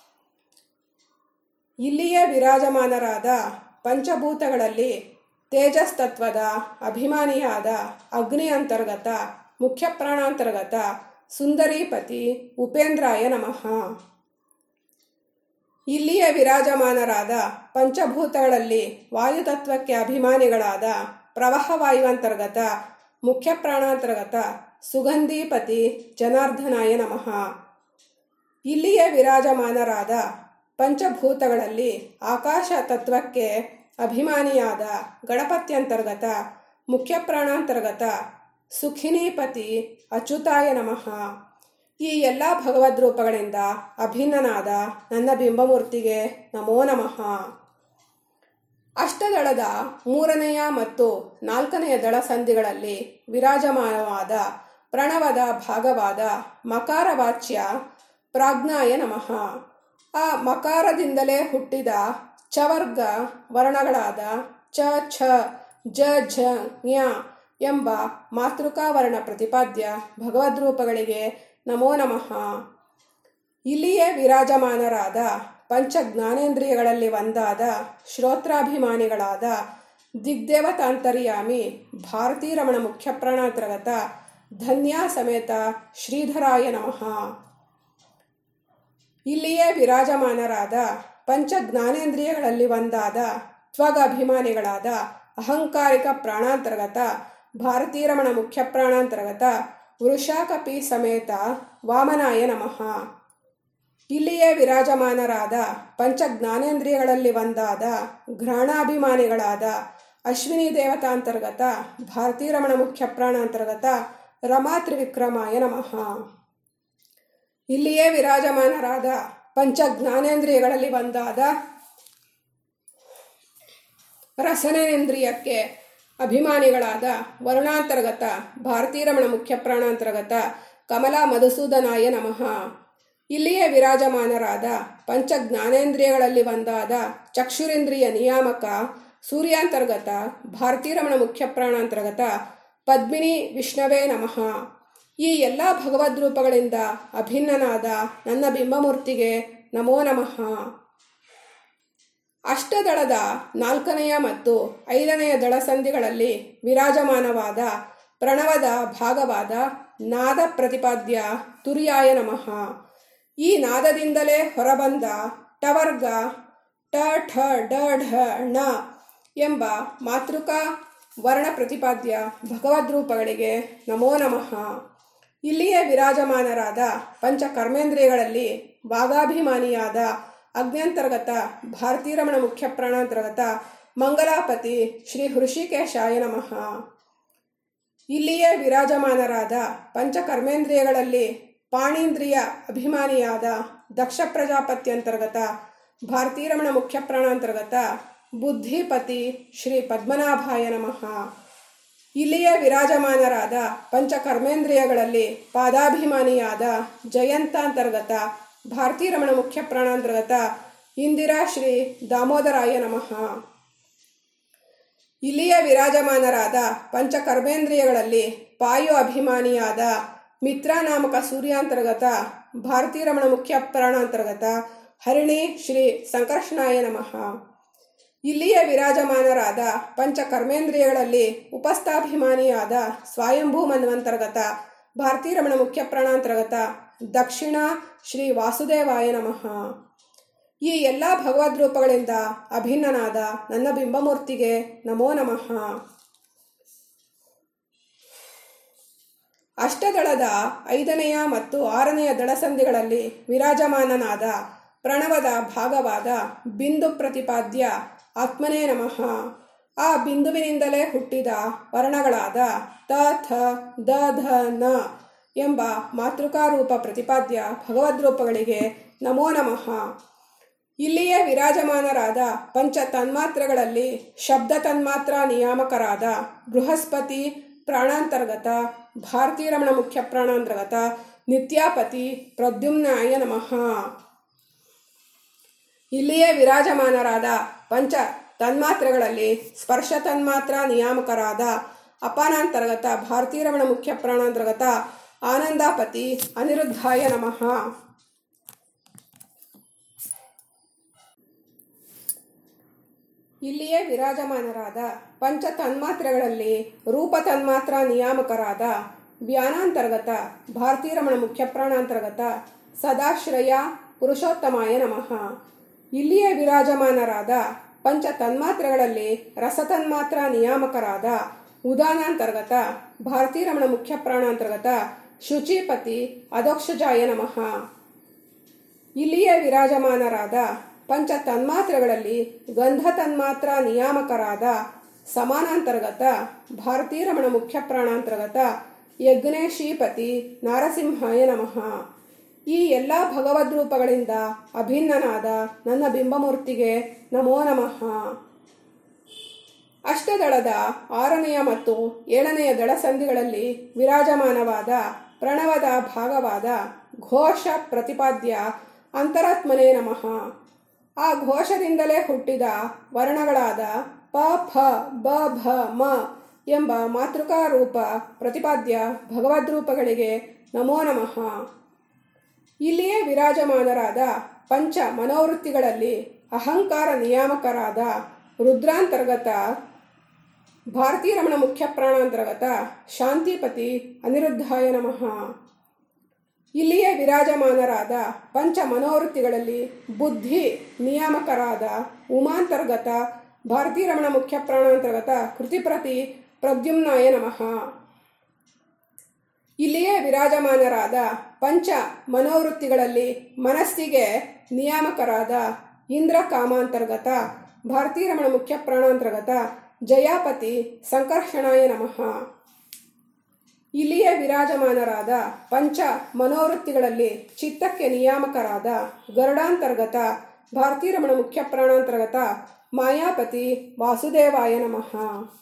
ಇಲ್ಲಿಯೇ ವಿರಾಜಮಾನರಾದ ಪಂಚಭೂತಗಳಲ್ಲಿ ತೇಜಸ್ತತ್ವದ ಅಭಿಮಾನಿಯಾದ ಅಗ್ನಿ ಅಂತರ್ಗತ ಮುಖ್ಯ ಪ್ರಾಣಾಂತರ್ಗತ ಸುಂದರೀಪತಿ ಉಪೇಂದ್ರಾಯ ನಮಃ ಇಲ್ಲಿಯೇ ವಿರಾಜಮಾನರಾದ ಪಂಚಭೂತಗಳಲ್ಲಿ ವಾಯುತತ್ವಕ್ಕೆ ಅಭಿಮಾನಿಗಳಾದ ಪ್ರವಾಹವಾಯುವಂತರ್ಗತ ಮುಖ್ಯ ಪ್ರಾಣಾಂತರ್ಗತ ಸುಗಂಧೀಪತಿ ಜನಾರ್ದನಾಯ ನಮಃ ಇಲ್ಲಿಯೇ ವಿರಾಜಮಾನರಾದ ಪಂಚಭೂತಗಳಲ್ಲಿ ಆಕಾಶ ತತ್ವಕ್ಕೆ ಅಭಿಮಾನಿಯಾದ ಗಣಪತ್ಯಂತರ್ಗತ ಮುಖ್ಯ ಪ್ರಾಣಾಂತರ್ಗತ ಸುಖಿನೀಪತಿ ಅಚ್ಯುತಾಯ ನಮಃ ಈ ಎಲ್ಲ ಭಗವದ್ ರೂಪಗಳಿಂದ ಅಭಿನ್ನನಾದ ನನ್ನ ಬಿಂಬಮೂರ್ತಿಗೆ ನಮೋ ನಮಃ ಅಷ್ಟದಳದ ಮೂರನೆಯ ಮತ್ತು ನಾಲ್ಕನೆಯ ದಳ ಸಂಧಿಗಳಲ್ಲಿ ವಿರಾಜಮಾನವಾದ ಪ್ರಣವದ ಭಾಗವಾದ ಮಕಾರವಾಚ್ಯ ಪ್ರಾಜ್ಞಾಯ ನಮಃ ಆ ಮಕಾರದಿಂದಲೇ ಹುಟ್ಟಿದ ಚವರ್ಗ ವರ್ಣಗಳಾದ ಚ ಛ ಜ ಝ ಜ್ಞ ಎಂಬ ಮಾತೃಕಾವರ್ಣ ಪ್ರತಿಪಾದ್ಯ ಭಗವದ್ರೂಪಗಳಿಗೆ ನಮೋ ನಮಃ ಇಲ್ಲಿಯೇ ವಿರಾಜಮಾನರಾದ ಪಂಚ ಜ್ಞಾನೇಂದ್ರಿಯಗಳಲ್ಲಿ ಒಂದಾದ ಶ್ರೋತ್ರಾಭಿಮಾನಿಗಳಾದ ದಿಗ್ದೇವತಾಂತರ್ಯಾಮಿ ಭಾರತೀರಮಣ ಮುಖ್ಯ ಪ್ರಾಣಾಂತರ್ಗತ ಧನ್ಯಾ ಸಮೇತ ಶ್ರೀಧರಾಯ ನಮಃ ಇಲ್ಲಿಯೇ ವಿರಾಜಮಾನರಾದ ಪಂಚ ಜ್ಞಾನೇಂದ್ರಿಯಗಳಲ್ಲಿ ಒಂದಾದ ತ್ವಗ ಅಭಿಮಾನಿಗಳಾದ ಅಹಂಕಾರಿಕ ಪ್ರಾಣಾಂತರ್ಗತ ಭಾರತೀರಮಣ ಮುಖ್ಯ ಪ್ರಾಣಾಂತರ್ಗತ ವೃಷಾಕಪಿ ಸಮೇತ ವಾಮನಾಯ ನಮಃ ಇಲ್ಲಿಯೇ ವಿರಾಜಮಾನರಾದ ಪಂಚ ಜ್ಞಾನೇಂದ್ರಿಯಗಳಲ್ಲಿ ಒಂದಾದ ಘ್ರಾಣಾಭಿಮಾನಿಗಳಾದ ಅಶ್ವಿನಿ ದೇವತಾಂತರ್ಗತ ಭಾರತೀರಮಣ ಮುಖ್ಯ ಪ್ರಾಣಾಂತರ್ಗತ ರಮಾ ತ್ರಿವಿಕ್ರಮಾಯ ನಮಃ ಇಲ್ಲಿಯೇ ವಿರಾಜಮಾನರಾದ ಪಂಚ ಜ್ಞಾನೇಂದ್ರಿಯಗಳಲ್ಲಿ ಒಂದಾದ ರಸನೇಂದ್ರಿಯಕ್ಕೆ ಅಭಿಮಾನಿಗಳಾದ ವರ್ಣಾಂತರ್ಗತ ಭಾರತೀರಮಣ ಮುಖ್ಯ ಪ್ರಾಣಾಂತರ್ಗತ ಕಮಲಾ ಮಧುಸೂದನಾಯ ನಮಃ ಇಲ್ಲಿಯೇ ವಿರಾಜಮಾನರಾದ ಪಂಚ ಜ್ಞಾನೇಂದ್ರಿಯಗಳಲ್ಲಿ ಒಂದಾದ ಚಕ್ಷುರೇಂದ್ರಿಯ ನಿಯಾಮಕ ಸೂರ್ಯಾಂತರ್ಗತ ಭಾರತೀರಮಣ ಮುಖ್ಯ ಪ್ರಾಣಾಂತರ್ಗತ ಪದ್ಮಿನಿ ವಿಷ್ಣವೇ ನಮಃ ಈ ಎಲ್ಲ ಭಗವದ್ರೂಪಗಳಿಂದ ಅಭಿನ್ನನಾದ ನನ್ನ ಬಿಂಬಮೂರ್ತಿಗೆ ನಮೋ ನಮಃ ಅಷ್ಟದಳದ ನಾಲ್ಕನೆಯ ಮತ್ತು ಐದನೆಯ ದಳಸಂಧಿಗಳಲ್ಲಿ ವಿರಾಜಮಾನವಾದ ಪ್ರಣವದ ಭಾಗವಾದ ನಾದ ಪ್ರತಿಪಾದ್ಯ ತುರ್ಯಾಯ ನಮಃ ಈ ನಾದದಿಂದಲೇ ಹೊರಬಂದ ಟವರ್ಗ ಟ ಠ ಡ ಢ ಣ ಎಂಬ ಮಾತೃಕಾ ವರ್ಣ ಪ್ರತಿಪಾದ್ಯ ಭಗವದ್ರೂಪಗಳಿಗೆ ನಮೋ ನಮಃ ಇಲ್ಲಿಯೇ ವಿರಾಜಮಾನರಾದ ಪಂಚ ಕರ್ಮೇಂದ್ರಿಯಗಳಲ್ಲಿ ವಾಗಾಭಿಮಾನಿಯಾದ ಅಗ್ನ್ಯಂತರ್ಗತ ಭಾರತೀರಮಣ ಮುಖ್ಯ ಪ್ರಾಣಾಂತರ್ಗತ ಮಂಗಲಾಪತಿ ಶ್ರೀ ಹೃಷಿಕೇಶಾಯ ನಮಃ ಇಲ್ಲಿಯೇ ವಿರಾಜಮಾನರಾದ ಪಂಚ ಕರ್ಮೇಂದ್ರಿಯಗಳಲ್ಲಿ ಪಾಣೀಂದ್ರಿಯ ಅಭಿಮಾನಿಯಾದ ದಕ್ಷ ಪ್ರಜಾಪತ್ಯಂತರ್ಗತ ಭಾರತೀರಮಣ ಮುಖ್ಯ ಪ್ರಾಣಾಂತರ್ಗತ ಬುದ್ಧಿಪತಿ ಶ್ರೀ ಪದ್ಮನಾಭಾಯ ನಮಃ ಇಲ್ಲಿಯೇ ವಿರಾಜಮಾನರಾದ ಪಂಚ ಕರ್ಮೇಂದ್ರಿಯಗಳಲ್ಲಿ ಪಾದಾಭಿಮಾನಿಯಾದ ಜಯಂತಾಂತರ್ಗತ ಭಾರತೀರಮಣ ಮುಖ್ಯ ಪ್ರಾಣಾಂತರ್ಗತ ಇಂದಿರಾ ಶ್ರೀ ದಾಮೋದರಾಯ ನಮಃ ಇಲ್ಲಿಯೇ ವಿರಾಜಮಾನರಾದ ಪಂಚ ಕರ್ಮೇಂದ್ರಿಯಗಳಲ್ಲಿ ಪಾಯು ಅಭಿಮಾನಿಯಾದ ಮಿತ್ರಾನಾಮಕ ಸೂರ್ಯಾಂತರ್ಗತ ಭಾರತೀರಮಣ ಮುಖ್ಯ ಪ್ರಾಣಾಂತರ್ಗತ ಹರಿಣಿ ಶ್ರೀ ಸಂಕರ್ಷಣಾಯ ನಮಃ ಇಲ್ಲಿಯೇ ವಿರಾಜಮಾನರಾದ ಪಂಚ ಕರ್ಮೇಂದ್ರಿಯಗಳಲ್ಲಿ ಉಪಸ್ಥಾಭಿಮಾನಿಯಾದ ಸ್ವಯಂಭೂ ಮನ್ವಂತರ್ಗತ ಭಾರತೀರಮಣ ಮುಖ್ಯ ಪ್ರಾಣಾಂತರ್ಗತ ದಕ್ಷಿಣ ಶ್ರೀ ವಾಸುದೇವಾಯ ನಮಃ ಈ ಎಲ್ಲ ಭಗವದ್ರೂಪಗಳಿಂದ ಅಭಿನ್ನನಾದ ನನ್ನ ಬಿಂಬಮೂರ್ತಿಗೆ ನಮೋ ನಮಃ ಅಷ್ಟದಳದ ಐದನೆಯ ಮತ್ತು ಆರನೆಯ ದಳಸಂಧಿಗಳಲ್ಲಿ ವಿರಾಜಮಾನನಾದ ಪ್ರಣವದ ಭಾಗವಾದ ಬಿಂದು ಪ್ರತಿಪಾದ್ಯ ಆತ್ಮನೇ ನಮಃ ಆ ಬಿಂದುವಿನಿಂದಲೇ ಹುಟ್ಟಿದ ವರ್ಣಗಳಾದ ತ ಥ ದ ಧ ನ ಎಂಬ ಮಾತೃಕಾರೂಪ ಪ್ರತಿಪಾದ್ಯ ಭಗವದ್ರೂಪಗಳಿಗೆ ನಮೋ ನಮಃ ಇಲ್ಲಿಯೇ ವಿರಾಜಮಾನರಾದ ಪಂಚ ತನ್ಮಾತ್ರೆಗಳಲ್ಲಿ ಶಬ್ದ ತನ್ಮಾತ್ರ ನಿಯಾಮಕರಾದ ಬೃಹಸ್ಪತಿ ಪ್ರಾಣಾಂತರ್ಗತ ಭಾರತೀರಮಣ ಮುಖ್ಯ ಪ್ರಾಣಾಂತರ್ಗತ ನಿತ್ಯಾಪತಿ ಪ್ರದ್ಯುಮ್ನಾಯ ನಮಃ ಇಲ್ಲಿಯೇ ವಿರಾಜಮಾನರಾದ ಪಂಚ ತನ್ಮಾತ್ರೆಗಳಲ್ಲಿ ಸ್ಪರ್ಶ ತನ್ಮಾತ್ರ ನಿಯಾಮಕರಾದ ಅಪಾನಾಂತರ್ಗತ ಭಾರತೀರಮಣ ಮುಖ್ಯ ಪ್ರಾಣಾಂತರ್ಗತ ಆನಂದಾಪತಿ ಅನಿರುದ್ಧಾಯ ನಮಃ ಇಲ್ಲಿಯೇ ವಿರಾಜಮಾನರಾದ ಪಂಚ ತನ್ಮಾತ್ರೆಗಳಲ್ಲಿ ರೂಪ ತನ್ಮಾತ್ರ ನಿಯಾಮಕರಾದ ವ್ಯಾನಾಂತರ್ಗತ ಭಾರತೀರಮಣ ಮುಖ್ಯ ಪ್ರಾಣಾಂತರ್ಗತ ಸದಾಶ್ರಯ ಪುರುಷೋತ್ತಮಾಯ ನಮಃ ಇಲ್ಲಿಯೇ ವಿರಾಜಮಾನರಾದ ಪಂಚ ತನ್ಮಾತ್ರೆಗಳಲ್ಲಿ ರಸತನ್ಮಾತ್ರ ನಿಯಾಮಕರಾದ ಉದಾನಾಂತರ್ಗತ ಭಾರತೀರಮಣ ಮುಖ್ಯ ಪ್ರಾಣಾಂತರ್ಗತ ಶುಚಿಪತಿ ಅಧೋಕ್ಷಜಾಯ ನಮಃ ಇಲ್ಲಿಯೇ ವಿರಾಜಮಾನರಾದ ಪಂಚ ತನ್ಮಾತ್ರೆಗಳಲ್ಲಿ ಗಂಧ ತನ್ಮಾತ್ರ ನಿಯಾಮಕರಾದ ಸಮಾನಾಂತರ್ಗತ ಭಾರತೀರಮಣ ಮುಖ್ಯ ಪ್ರಾಣಾಂತರ್ಗತ ಯಜ್ಞೇಶೀಪತಿ ನಾರಸಿಂಹಾಯ ನಮಃ ಈ ಎಲ್ಲ ಭಗವದ್ರೂಪಗಳಿಂದ ಅಭಿನ್ನನಾದ ನನ್ನ ಬಿಂಬಮೂರ್ತಿಗೆ ನಮೋ ನಮಃ ಅಷ್ಟದಳದ ಆರನೆಯ ಮತ್ತು ಏಳನೆಯ ದಳಸಂಧಿಗಳಲ್ಲಿ ವಿರಾಜಮಾನವಾದ ಪ್ರಣವದ ಭಾಗವಾದ ಘೋಷ ಪ್ರತಿಪಾದ್ಯ ಅಂತರಾತ್ಮನೇ ನಮಃ ಆ ಘೋಷದಿಂದಲೇ ಹುಟ್ಟಿದ ವರ್ಣಗಳಾದ ಪ ಫ ಬ ಭ ಮ ಎಂಬ ಮಾತೃಕಾ ರೂಪ ಪ್ರತಿಪಾದ್ಯ ಭಗವದ್ರೂಪಗಳಿಗೆ ನಮೋ ನಮಃ ಇಲ್ಲಿಯೇ ವಿರಾಜಮಾನರಾದ ಪಂಚ ಮನೋವೃತ್ತಿಗಳಲ್ಲಿ ಅಹಂಕಾರ ನಿಯಾಮಕರಾದ ರುದ್ರಾಂತರ್ಗತ ಭಾರತೀರಮಣ ಮುಖ್ಯ ಪ್ರಾಣಾಂತರ್ಗತ ಶಾಂತಿಪತಿ ಅನಿರುದ್ಧಾಯ ನಮಃ ಇಲ್ಲಿಯೇ ವಿರಾಜಮಾನರಾದ ಪಂಚ ಮನೋವೃತ್ತಿಗಳಲ್ಲಿ ಬುದ್ಧಿ ನಿಯಾಮಕರಾದ ಉಮಾಂತರ್ಗತ ಭಾರತೀರಮಣ ಮುಖ್ಯ ಪ್ರಾಣಾಂತರ್ಗತ ಕೃತಿಪ್ರತಿ ಪ್ರದ್ಯುಮ್ನಾಯ ನಮಃ ಇಲ್ಲಿಯೇ ವಿರಾಜಮಾನರಾದ ಪಂಚ ಮನೋವೃತ್ತಿಗಳಲ್ಲಿ ಮನಸ್ಸಿಗೆ ನಿಯಾಮಕರಾದ ಇಂದ್ರ ಕಾಮಾಂತರ್ಗತ ಭಾರತೀರಮಣ ಮುಖ್ಯ ಪ್ರಾಣಾಂತರ್ಗತ ಜಯಾಪತಿ ಸಂಕರ್ಷಣಾಯ ನಮಃ ಇಲ್ಲಿಯೇ ವಿರಾಜಮಾನರಾದ ಪಂಚ ಮನೋವೃತ್ತಿಗಳಲ್ಲಿ ಚಿತ್ತಕ್ಕೆ ನಿಯಾಮಕರಾದ ಗರುಡಾಂತರ್ಗತ ಭಾರತೀರಮಣ ಮುಖ್ಯ ಪ್ರಾಣಾಂತರ್ಗತ ಮಾಯಾಪತಿ ವಾಸುದೇವಾಯ ನಮಃ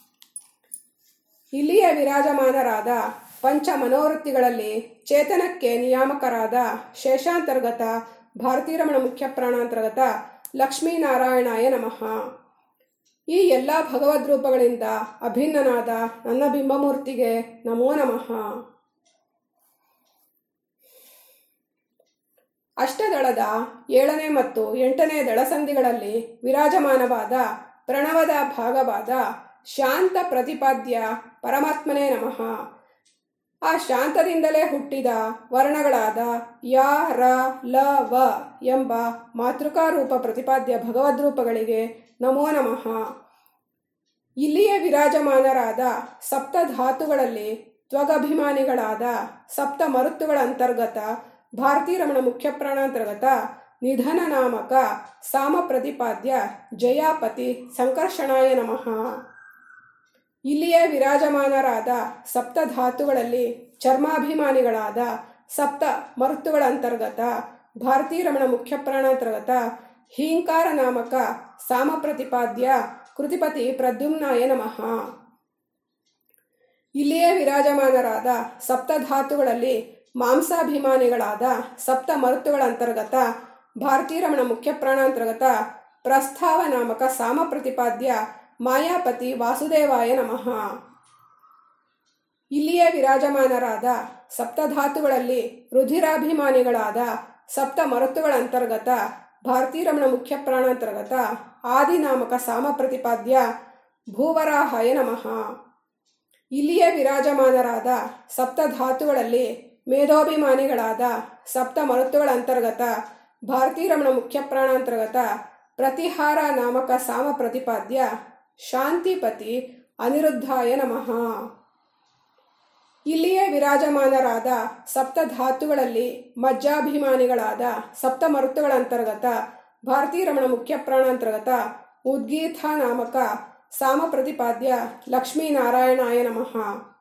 ಇಲ್ಲಿಯೇ ವಿರಾಜಮಾನರಾದ ಪಂಚ ಮನೋವೃತ್ತಿಗಳಲ್ಲಿ ಚೇತನಕ್ಕೆ ನಿಯಾಮಕರಾದ ಶೇಷಾಂತರ್ಗತ ಭಾರತೀರಮಣ ಮುಖ್ಯ ಪ್ರಾಣಾಂತರ್ಗತ ಲಕ್ಷ್ಮೀನಾರಾಯಣಾಯ ನಮಃ ಈ ಎಲ್ಲ ಭಗವದ್ರೂಪಗಳಿಂದ ಅಭಿನ್ನನಾದ ನನ್ನ ಬಿಂಬಮೂರ್ತಿಗೆ ನಮೋ ನಮಃ ಅಷ್ಟದಳದ ಏಳನೇ ಮತ್ತು ಎಂಟನೇ ದಳಸಂಧಿಗಳಲ್ಲಿ ವಿರಾಜಮಾನವಾದ ಪ್ರಣವದ ಭಾಗವಾದ ಶಾಂತ ಪ್ರತಿಪಾದ್ಯ ಪರಮಾತ್ಮನೇ ನಮಃ ಆ ಶಾಂತದಿಂದಲೇ ಹುಟ್ಟಿದ ವರ್ಣಗಳಾದ ಯ ರ ಲ ವ ಎಂಬ ಮಾತೃಕಾರೂಪ ಪ್ರತಿಪಾದ್ಯ ಭಗವದ್ರೂಪಗಳಿಗೆ ನಮೋ ನಮಃ ಇಲ್ಲಿಯೇ ವಿರಾಜಮಾನರಾದ ಸಪ್ತ ಧಾತುಗಳಲ್ಲಿ ತ್ವಗಭಿಮಾನಿಗಳಾದ ಸಪ್ತ ಮರುತ್ತುಗಳ ಅಂತರ್ಗತ ಭಾರತೀರಮಣ ಮುಖ್ಯ ಪ್ರಾಣಾಂತರ್ಗತ ನಿಧನ ನಾಮಕ ಸಾಮ ಪ್ರತಿಪಾದ್ಯ ಜಯಾಪತಿ ಸಂಕರ್ಷಣಾಯ ನಮಃ ಇಲ್ಲಿಯೇ ವಿರಾಜಮಾನರಾದ ಸಪ್ತ ಧಾತುಗಳಲ್ಲಿ ಚರ್ಮಾಭಿಮಾನಿಗಳಾದ ಸಪ್ತ ಮರುತ್ತುಗಳ ಅಂತರ್ಗತ ಭಾರತೀರಮಣ ಮುಖ್ಯ ಪ್ರಾಣಾಂತರ್ಗತ ಹೀಂಕಾರ ನಾಮಕ ಸಾಮ ಪ್ರತಿಪಾದ್ಯ ಕೃತಿಪತಿ ಪ್ರದ್ಯುಮ್ನಾಯ ನಮಃ ಇಲ್ಲಿಯೇ ವಿರಾಜಮಾನರಾದ ಸಪ್ತ ಧಾತುಗಳಲ್ಲಿ ಮಾಂಸಾಭಿಮಾನಿಗಳಾದ ಸಪ್ತ ಮರುತ್ತುಗಳ ಅಂತರ್ಗತ ಭಾರತೀರಮಣ ಮುಖ್ಯ ಪ್ರಾಣಾಂತರ್ಗತ ಪ್ರಸ್ತಾವ ನಾಮಕ ಸಾಮ ಪ್ರತಿಪಾದ್ಯ ಮಾಯಾಪತಿ ವಾಸುದೇವಾಯ ನಮಃ ಇಲ್ಲಿಯೇ ವಿರಾಜಮಾನರಾದ ಸಪ್ತಧಾತುಗಳಲ್ಲಿ ರುಧಿರಾಭಿಮಾನಿಗಳಾದ ಸಪ್ತ ಮರುತ್ತುಗಳ ಅಂತರ್ಗತ ಭಾರತೀರಮಣ ಮುಖ್ಯ ಪ್ರಾಣಾಂತರ್ಗತ ಆದಿನಾಮಕ ಸಾಮ ಪ್ರತಿಪಾದ್ಯ ಭೂವರಾಹಾಯ ನಮಃ ಇಲ್ಲಿಯೇ ವಿರಾಜಮಾನರಾದ ಸಪ್ತಧಾತುಗಳಲ್ಲಿ ಮೇಧೋಭಿಮಾನಿಗಳಾದ ಸಪ್ತ ಮರುತ್ತುಗಳ ಅಂತರ್ಗತ ಭಾರತೀರಮಣ ಮುಖ್ಯ ಪ್ರಾಣಾಂತರ್ಗತ ಪ್ರತಿಹಾರ ನಾಮಕ ಸಾಮ ಪ್ರತಿಪಾದ್ಯ ಶಾಂತಿಪತಿ ಅನಿರುದ್ಧಾಯ ನಮಃ ಇಲ್ಲಿಯೇ ವಿರಾಜಮಾನರಾದ ಸಪ್ತ ಧಾತುಗಳಲ್ಲಿ ಮಜ್ಜಾಭಿಮಾನಿಗಳಾದ ಸಪ್ತ ಮರುತ್ತುಗಳ ಅಂತರ್ಗತ ಭಾರತೀರಮಣ ಮುಖ್ಯ ಪ್ರಾಣಾಂತರ್ಗತ ಉದ್ಗೀತ ನಾಮಕ ಸಾಮ ಪ್ರತಿಪಾದ್ಯ ಲಕ್ಷ್ಮೀನಾರಾಯಣಾಯ ನಮಃ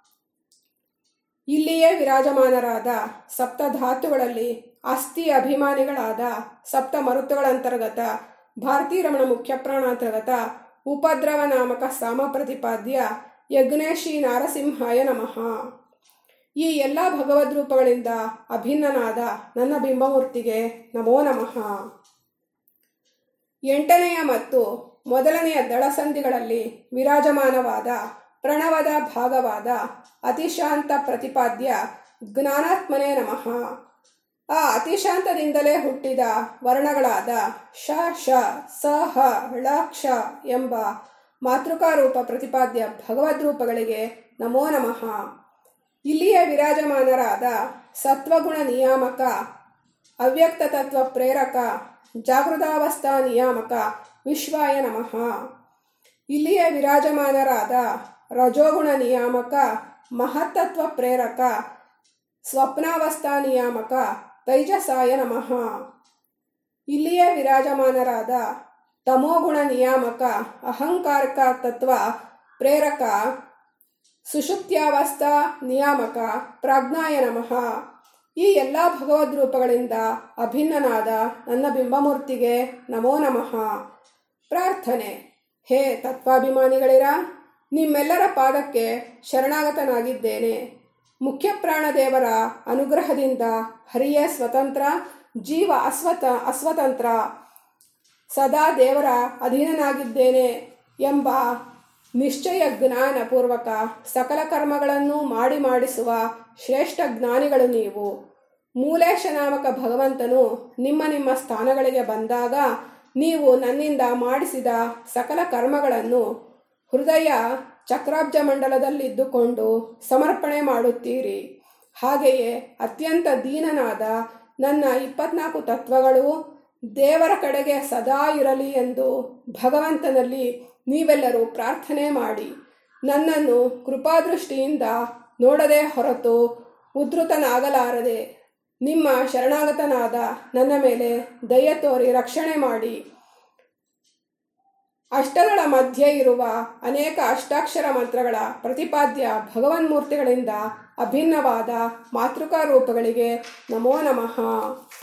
ಇಲ್ಲಿಯೇ ವಿರಾಜಮಾನರಾದ ಸಪ್ತ ಧಾತುಗಳಲ್ಲಿ ಅಸ್ಥಿ ಅಭಿಮಾನಿಗಳಾದ ಸಪ್ತ ಮರುತ್ತುಗಳ ಅಂತರ್ಗತ ಭಾರತೀರಮಣ ಮುಖ್ಯ ಪ್ರಾಣಾಂತರ್ಗತ ಉಪದ್ರವ ನಾಮಕ ಸಾಮ ಪ್ರತಿಪಾದ್ಯ ಯಜ್ಞೇಶಿ ನಾರಸಿಂಹಾಯ ನಮಃ ಈ ಎಲ್ಲ ಭಗವದ್ರೂಪಗಳಿಂದ ಅಭಿನ್ನನಾದ ನನ್ನ ಬಿಂಬಮೂರ್ತಿಗೆ ನಮೋ ನಮಃ ಎಂಟನೆಯ ಮತ್ತು ಮೊದಲನೆಯ ದಳಸಂಧಿಗಳಲ್ಲಿ ವಿರಾಜಮಾನವಾದ ಪ್ರಣವದ ಭಾಗವಾದ ಅತಿಶಾಂತ ಪ್ರತಿಪಾದ್ಯ ಜ್ಞಾನಾತ್ಮನೇ ನಮಃ ಆ ಅತಿಶಾಂತದಿಂದಲೇ ಹುಟ್ಟಿದ ವರ್ಣಗಳಾದ ಶ ಶ ಸ ಹ ಳ ಕ್ಷ ಎಂಬ ಮಾತೃಕಾರೂಪ ಪ್ರತಿಪಾದ್ಯ ಭಗವದ್ರೂಪಗಳಿಗೆ ನಮೋ ನಮಃ ಇಲ್ಲಿಯ ವಿರಾಜಮಾನರಾದ ಸತ್ವಗುಣ ನಿಯಾಮಕ ಅವ್ಯಕ್ತ ತತ್ವ ಪ್ರೇರಕ ಜಾಗೃತಾವಸ್ಥಾ ನಿಯಾಮಕ ವಿಶ್ವಾಯ ನಮಃ ಇಲ್ಲಿಯ ವಿರಾಜಮಾನರಾದ ರಜೋಗುಣ ನಿಯಾಮಕ ಮಹತ್ತತ್ವ ಪ್ರೇರಕ ಸ್ವಪ್ನಾವಸ್ಥಾ ನಿಯಾಮಕ ತೈಜಸಾಯ ನಮಃ ಇಲ್ಲಿಯ ವಿರಾಜಮಾನರಾದ ತಮೋಗುಣ ನಿಯಾಮಕ ಅಹಂಕಾರಕ ತತ್ವ ಪ್ರೇರಕ ಸುಷುಪ್ತ್ಯಾವಸ್ಥಾ ನಿಯಾಮಕ ಪ್ರಾಜ್ಞಾಯ ನಮಃ ಈ ಎಲ್ಲ ಭಗವದ್ರೂಪಗಳಿಂದ ಅಭಿನ್ನನಾದ ನನ್ನ ಬಿಂಬಮೂರ್ತಿಗೆ ನಮೋ ನಮಃ ಪ್ರಾರ್ಥನೆ ಹೇ ತತ್ವಾಭಿಮಾನಿಗಳಿರ ನಿಮ್ಮೆಲ್ಲರ ಪಾದಕ್ಕೆ ಶರಣಾಗತನಾಗಿದ್ದೇನೆ ಮುಖ್ಯ ಪ್ರಾಣದೇವರ ಅನುಗ್ರಹದಿಂದ ಹರಿಯೇ ಸ್ವತಂತ್ರ ಜೀವ ಅಸ್ವತ ಅಸ್ವತಂತ್ರ ಸದಾ ದೇವರ ಅಧೀನನಾಗಿದ್ದೇನೆ ಎಂಬ ನಿಶ್ಚಯ ಜ್ಞಾನಪೂರ್ವಕ ಸಕಲ ಕರ್ಮಗಳನ್ನು ಮಾಡಿ ಮಾಡಿಸುವ ಶ್ರೇಷ್ಠ ಜ್ಞಾನಿಗಳು ನೀವು ಮೂಲೇಶ ನಾಮಕ ಭಗವಂತನು ನಿಮ್ಮ ನಿಮ್ಮ ಸ್ಥಾನಗಳಿಗೆ ಬಂದಾಗ ನೀವು ನನ್ನಿಂದ ಮಾಡಿಸಿದ ಸಕಲ ಕರ್ಮಗಳನ್ನು ಹೃದಯ ಚಕ್ರಾಬ್ಜ ಮಂಡಲದಲ್ಲಿದ್ದುಕೊಂಡು ಸಮರ್ಪಣೆ ಮಾಡುತ್ತೀರಿ ಹಾಗೆಯೇ ಅತ್ಯಂತ ದೀನನಾದ ನನ್ನ ಇಪ್ಪತ್ನಾಲ್ಕು ತತ್ವಗಳು ದೇವರ ಕಡೆಗೆ ಸದಾ ಇರಲಿ ಎಂದು ಭಗವಂತನಲ್ಲಿ ನೀವೆಲ್ಲರೂ ಪ್ರಾರ್ಥನೆ ಮಾಡಿ ನನ್ನನ್ನು ಕೃಪಾದೃಷ್ಟಿಯಿಂದ ನೋಡದೆ ಹೊರತು ಉದ್ಧತನಾಗಲಾರದೆ ನಿಮ್ಮ ಶರಣಾಗತನಾದ ನನ್ನ ಮೇಲೆ ದಯ ತೋರಿ ರಕ್ಷಣೆ ಮಾಡಿ ಅಷ್ಟಗಳ ಮಧ್ಯೆ ಇರುವ ಅನೇಕ ಅಷ್ಟಾಕ್ಷರ ಮಂತ್ರಗಳ ಪ್ರತಿಪಾದ್ಯ ಭಗವನ್ಮೂರ್ತಿಗಳಿಂದ ಅಭಿನ್ನವಾದ ಮಾತೃಕಾ ರೂಪಗಳಿಗೆ ನಮೋ ನಮಃ